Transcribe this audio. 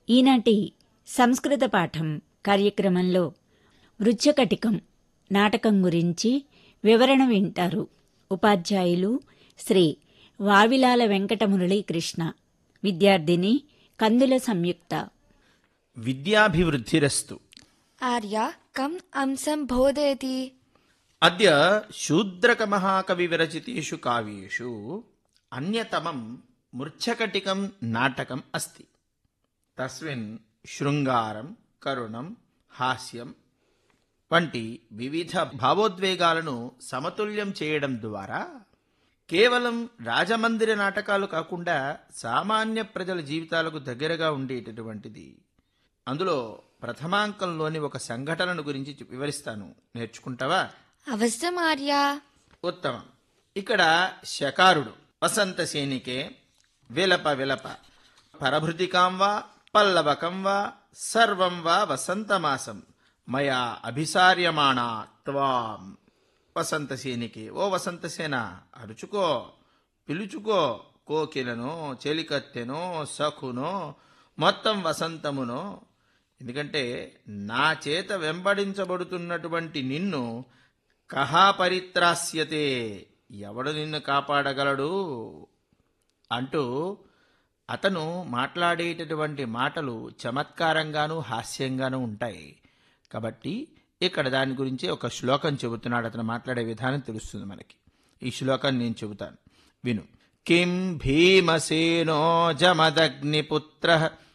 ఈనాటి సంస్కృత పాఠం కార్యక్రమంలో వృచ్చకటికం నాటకం గురించి వివరణ వింటారు ఉపాధ్యాయులు శ్రీ వావిలాల వెంకట మురళీకృష్ణ విద్యార్థిని కందుల సంయుక్త విద్యాభివృద్ధిరస్తు आर्या कम् अंशं बोधयति అద్య శూద్రకమహాకవివిరచితేషు కావ్యేషు అన్యతమం మృచ్ఛకటికం నాటకం అస్తి తస్మిన్ శృంగారం కరుణం హాస్యం వంటి వివిధ భావోద్వేగాలను సమతుల్యం చేయడం ద్వారా కేవలం రాజమందిర నాటకాలు కాకుండా సామాన్య ప్రజల జీవితాలకు దగ్గరగా ఉండేటటువంటిది అందులో ప్రథమాంకంలోని ఒక సంఘటనను గురించి చెప్- వివరిస్తాను నేర్చుకుంటావా अवश्यम् आर्या ఉత్తమం ఇక్కడ శకారుడు వసంత సేనికే విలప విలప పరభృతికాం వా పల్లవకం వా సర్వం వా వసంతమాసం మయా అభిసార్యమాణా త్వాం వసంత సేనికే ఓ వసంతసేన అరుచుకో పిలుచుకో కోకిలనో చెలికత్తెనో సఖునో మొత్తం వసంతమునో ఎందుకంటే నా చేత వెంబడించబడుతున్నటువంటి నిన్ను కహా పరిత్రాస్యతే ఎవడు నిన్ను కాపాడగలడు అంటూ అతను మాట్లాడేటటువంటి మాటలు చమత్కారంగాను హాస్యంగాను ఉంటాయి కాబట్టి ఇక్కడ దాని గురించి ఒక శ్లోకం చెబుతున్నాడు అతను మాట్లాడే విధానం తెలుస్తుంది మనకి ఈ శ్లోకాన్ని నేను చెబుతాను విను కిం భీమసేనో జమదగ్నిపుత్ర